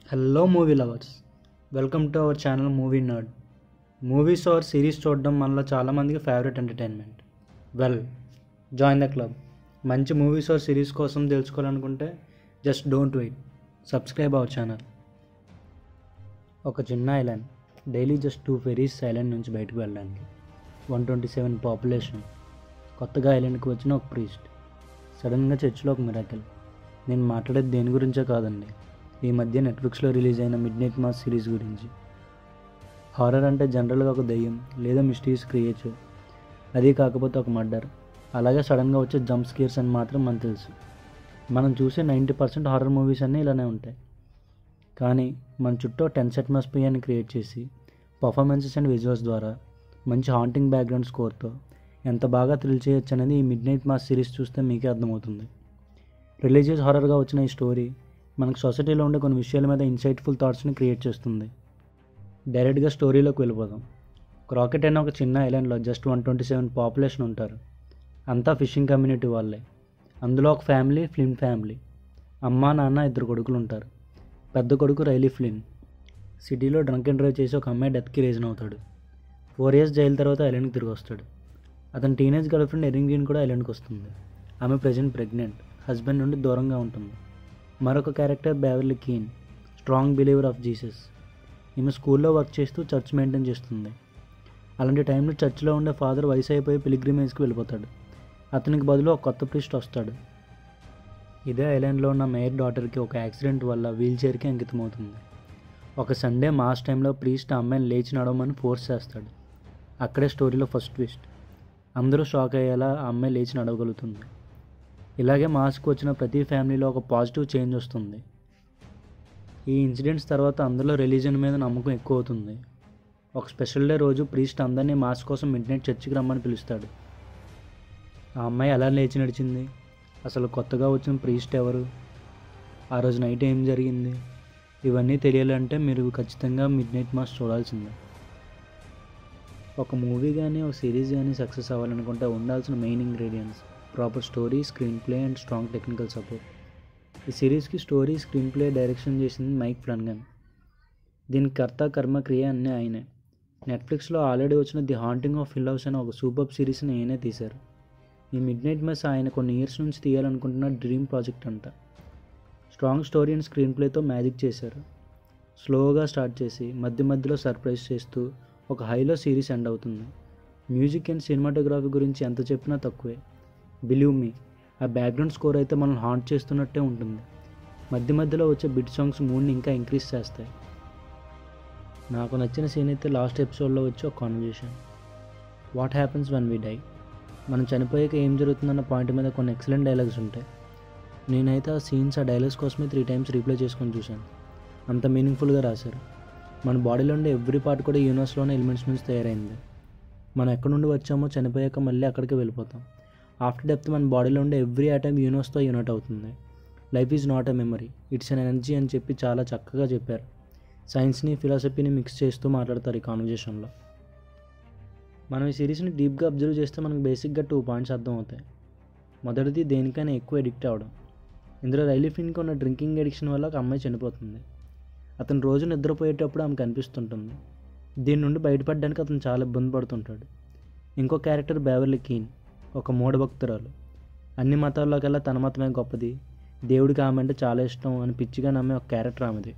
hello movie lovers welcome to our channel movie nerd movies or series చూడడం మనలో చాలామందికి favourite entertainment well join the club మంచి movies or series కోసం తెలుసుకోవాలనుకుంటే just don't wait subscribe our channel ఒక చిన్న island daily just two ferries island నుంచి బయటకు వెళ్ళడానికి వన్ ట్వంటీ సెవెన్ పాపులేషన్ కొత్తగా ఐలాండ్కి వచ్చిన ఒక ప్రీస్ట్ సడన్గా చర్చిలో ఒక మిరాకిల్ నేను మాట్లాడేది దేని గురించో కాదండి ఈ మధ్య నెట్ఫ్లిక్స్లో రిలీజ్ అయిన మిడ్ నైట్ మాస్ సిరీస్ గురించి హారర్ అంటే జనరల్గా ఒక దెయ్యం లేదా మిస్టీరియస్ క్రియేచర్ అది కాకపోతే ఒక మర్డర్ అలాగే సడన్గా వచ్చే జంప్ స్కేర్స్ అని మాత్రం మనకు తెలుసు మనం చూసే నైంటీ పర్సెంట్ హారర్ మూవీస్ అన్నీ ఇలానే ఉంటాయి కానీ మన చుట్టూ టెన్స్ అట్మాస్ఫియర్ని క్రియేట్ చేసి పర్ఫార్మెన్సెస్ అండ్ విజువల్స్ ద్వారా మంచి హాంటింగ్ బ్యాక్గ్రౌండ్ స్కోర్తో ఎంత బాగా థ్రిల్ చేయొచ్చు అనేది ఈ మిడ్ నైట్ మాస్ సిరీస్ చూస్తే మీకే అర్థమవుతుంది రిలీజియస్ హారర్గా వచ్చిన ఈ స్టోరీ మనకు సొసైటీలో ఉండే కొన్ని విషయాల మీద ఇన్సైట్ఫుల్ థాట్స్ని క్రియేట్ చేస్తుంది డైరెక్ట్గా స్టోరీలోకి వెళ్ళిపోదాం క్రాకెట్ అయిన ఒక చిన్న ఐలాండ్లో just one twenty seven population ఉంటారు అంతా ఫిషింగ్ కమ్యూనిటీ వాళ్ళే అందులో ఒక ఫ్యామిలీ ఫ్లిన్ ఫ్యామిలీ అమ్మ నాన్న ఇద్దరు కొడుకులు ఉంటారు పెద్ద కొడుకు రైలీ ఫ్లిన్ సిటీలో డ్రంక్ అండ్ డ్రైవ్ చేసి ఒక అమ్మాయి డెత్కి రీజన్ అవుతాడు ఫోర్ ఇయర్స్ జైలు తర్వాత ఐలాండ్కి తిరిగి వస్తాడు అతని టీనేజ్ గర్ల్ ఫ్రెండ్ ఎరింగ్రీన్ కూడా ఐలాండ్కి వస్తుంది ఆమె ప్రజెంట్ ప్రెగ్నెంట్ హస్బెండ్ నుండి దూరంగా ఉంటుంది మరొక character Beverly Keane strong believer of Jesus ఈమె స్కూల్లో వర్క్ చేస్తూ చర్చ్ మెయింటైన్ చేస్తుంది అలాంటి టైంలో చర్చ్లో ఉండే ఫాదర్ వయసు అయిపోయి పిలిగ్రిమేజ్కి వెళ్ళిపోతాడు అతనికి బదులు ఒక కొత్త ప్రిస్ట్ వస్తాడు ఇదే ఐలాండ్లో ఉన్న మేయర్ డాటర్కి ఒక యాక్సిడెంట్ వల్ల వీల్ చైర్కి అంకితమవుతుంది ఒక సండే మాస్ టైంలో ప్రీస్ట్ ఆ అమ్మాయిని లేచి నడవమని ఫోర్స్ చేస్తాడు అక్కడే స్టోరీలో ఫస్ట్ ట్విస్ట్ అందరూ షాక్ అయ్యేలా ఆ అమ్మాయి లేచి నడవగలుగుతుంది ఇలాగే మాస్క్ వచ్చిన ప్రతి ఫ్యామిలీలో ఒక పాజిటివ్ చేంజ్ వస్తుంది ఈ ఇన్సిడెంట్స్ తర్వాత అందులో రిలీజన్ మీద నమ్మకం ఎక్కువ అవుతుంది ఒక స్పెషల్ డే రోజు ప్రీస్ట్ అందరినీ మాస్ కోసం మిడ్ నైట్ చర్చికి రమ్మని పిలుస్తాడు ఆ అమ్మాయి ఎలా లేచి నడిచింది అసలు కొత్తగా వచ్చిన ప్రీస్ట్ ఎవరు ఆ రోజు నైట్ ఏం జరిగింది ఇవన్నీ తెలియాలంటే మీరు ఖచ్చితంగా మిడ్ నైట్ మాస్ చూడాల్సిందే ఒక మూవీ కానీ ఒక సిరీస్ కానీ సక్సెస్ అవ్వాలనుకుంటే ఉండాల్సిన main ingredients proper story screenplay and strong technical support ఈ సిరీస్కి స్టోరీ స్క్రీన్ ప్లే డైరెక్షన్ చేసింది మైక్ ఫ్లన్గన్ దీని కర్త కర్మ క్రియ అన్నీ ఆయనే నెట్ఫ్లిక్స్లో ఆల్రెడీ వచ్చిన the haunting of hill house అనే ఒక సూపర్ సిరీస్ని ఆయనే తీశారు ఈ మిడ్ నైట్ మెస్ ఆయన కొన్ని ఇయర్స్ నుంచి తీయాలనుకుంటున్న డ్రీమ్ ప్రాజెక్ట్ అంట స్ట్రాంగ్ స్టోరీ అండ్ స్క్రీన్ ప్లేతో మ్యాజిక్ చేశారు స్లోగా స్టార్ట్ చేసి మధ్య మధ్యలో సర్ప్రైజ్ చేస్తూ ఒక హైలో సిరీస్ ఎండ్ అవుతుంది మ్యూజిక్ అండ్ సినిమాటోగ్రఫీ గురించి ఎంత చెప్పినా తక్కువే బిలీవ్ మీ ఆ బ్యాక్గ్రౌండ్ స్కోర్ అయితే మనల్ని హాంట్ చేస్తున్నట్టే ఉంటుంది మధ్య మధ్యలో వచ్చే బిట్ సాంగ్స్ మూడ్ని ఇంకా ఇంక్రీజ్ చేస్తాయి నాకు నచ్చిన సీన్ అయితే లాస్ట్ ఎపిసోడ్లో వచ్చి ఒక conversation what happens when we die మనం చనిపోయాక ఏం జరుగుతుందన్న పాయింట్ మీద కొన్ని ఎక్సలెంట్ డైలాగ్స్ ఉంటాయి నేనైతే ఆ సీన్స్ ఆ డైలాగ్స్ కోసమే త్రీ టైమ్స్ రీప్లే చేసుకొని చూశాను అంత మీనింగ్ఫుల్గా రాశారు మన బాడీలో ఉండే ఎవ్రీ పార్ట్ కూడా యూనివర్స్లోనే ఎలిమెంట్స్ నుంచి తయారైంది మనం ఎక్కడి నుండి వచ్చామో చనిపోయాక మళ్ళీ అక్కడికి వెళ్ళిపోతాం ఆఫ్టర్ డెప్త్ మన బాడీలో ఉండే ఎవ్రీ ఐటమ్ యూనివర్స్తో యూనిట్ అవుతుంది life is not a memory it's an energy అని చెప్పి చాలా చక్కగా చెప్పారు సైన్స్ని ఫిలాసఫీని మిక్స్ చేస్తూ మాట్లాడతారు ఈ కాన్వర్జేషన్లో మనం ఈ సిరీస్ని డీప్గా అబ్జర్వ్ చేస్తే మనకు బేసిక్గా టూ పాయింట్స్ అర్థం అవుతాయి మొదటిది దేనికైనా ఎక్కువ ఎడిక్ట్ అవ్వడం ఇందులో రైలీ ఫిన్కి ఉన్న డ్రింకింగ్ ఎడిక్షన్ వల్ల ఒక అమ్మాయి చనిపోతుంది అతను రోజు నిద్రపోయేటప్పుడు ఆమె కనిపిస్తుంటుంది దీని నుండి బయటపడడానికి అతను చాలా ఇబ్బంది పడుతుంటాడు ఇంకో క్యారెక్టర్ బేవర్లీ కీన్ ఒక మూఢభక్తురాలు అన్ని మతాల్లోకెల్లా తన మతమే గొప్పది దేవుడికి ఆమె అంటే చాలా ఇష్టం అని పిచ్చిగా నమ్మే ఒక క్యారెక్టర్ ఆమెది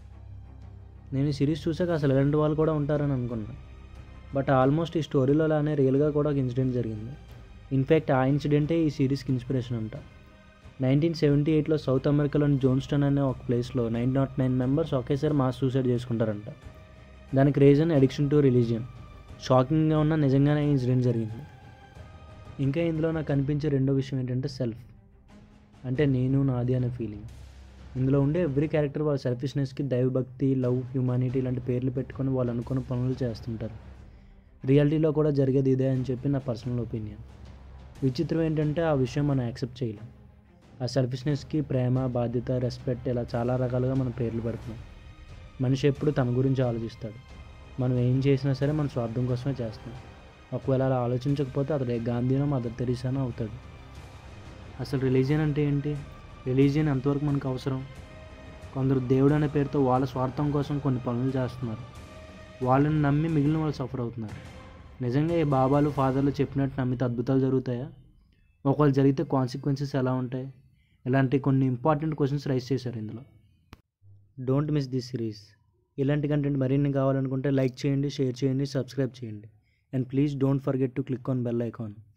నేను ఈ సిరీస్ చూసాక అసలు ఇలాంటి వాళ్ళు కూడా ఉంటారని అనుకున్నా బట్ ఆల్మోస్ట్ ఈ స్టోరీలో లానే రియల్గా కూడా ఒక ఇన్సిడెంట్ జరిగింది ఇన్ఫ్యాక్ట్ ఆ ఇన్సిడెంటే ఈ సిరీస్కి ఇన్స్పిరేషన్ అంట నైన్టీన్ సెవెంటీ ఎయిట్లో సౌత్ అమెరికాలోని జోన్స్టన్ అనే ఒక ప్లేస్లో నైన్ నాట్ నైన్ మెంబర్స్ ఒకేసారి మాస్ సూసైడ్ చేసుకుంటారంట దానికి రీజన్ అడిక్షన్ టు రిలీజియన్ షాకింగ్గా ఉన్న నిజంగానే ఇన్సిడెంట్ జరిగింది ఇంకా ఇందులో నాకు కనిపించే రెండో విషయం ఏంటంటే సెల్ఫ్ అంటే నేను నాది అనే ఫీలింగ్ ఇందులో ఉండే ఎవ్రీ క్యారెక్టర్ వాళ్ళ సెల్ఫిష్నెస్కి దైవభక్తి లవ్ హ్యూమానిటీ ఇలాంటి పేర్లు పెట్టుకొని వాళ్ళు అనుకున్న పనులు చేస్తుంటారు రియాలిటీలో కూడా జరిగేది ఇదే అని చెప్పి నా పర్సనల్ ఒపీనియన్ విచిత్రం ఏంటంటే ఆ విషయం మనం యాక్సెప్ట్ చేయలేం ఆ సెల్ఫిష్నెస్కి ప్రేమ బాధ్యత రెస్పెక్ట్ ఇలా చాలా రకాలుగా మనం పేర్లు పెడుతున్నాం మనిషి ఎప్పుడు తన గురించి ఆలోచిస్తాడు మనం ఏం చేసినా సరే మన స్వార్థం కోసమే చేస్తాం ఒకవేళ అలా ఆలోచించకపోతే అతడు గాంధీనో మదర్ తెరీసానో అవుతాడు అసలు రిలీజియన్ అంటే ఏంటి రిలీజియన్ ఎంతవరకు మనకు అవసరం కొందరు దేవుడు అనే పేరుతో వాళ్ళ స్వార్థం కోసం కొన్ని పనులు చేస్తున్నారు వాళ్ళని నమ్మి మిగిలిన వాళ్ళు సఫర్ అవుతున్నారు నిజంగా ఈ బాబాలు ఫాదర్లు చెప్పినట్టు నమ్మితే అద్భుతాలు జరుగుతాయా ఒకవేళ జరిగితే కాన్సిక్వెన్సెస్ ఎలా ఉంటాయి ఇలాంటి కొన్ని ఇంపార్టెంట్ క్వశ్చన్స్ రైస్ చేశారు ఇందులో డోంట్ మిస్ దిస్ సిరీస్ ఇలాంటి కంటెంట్ మరిన్ని కావాలనుకుంటే లైక్ చేయండి షేర్ చేయండి సబ్స్క్రైబ్ చేయండి and please don't forget to click on bell icon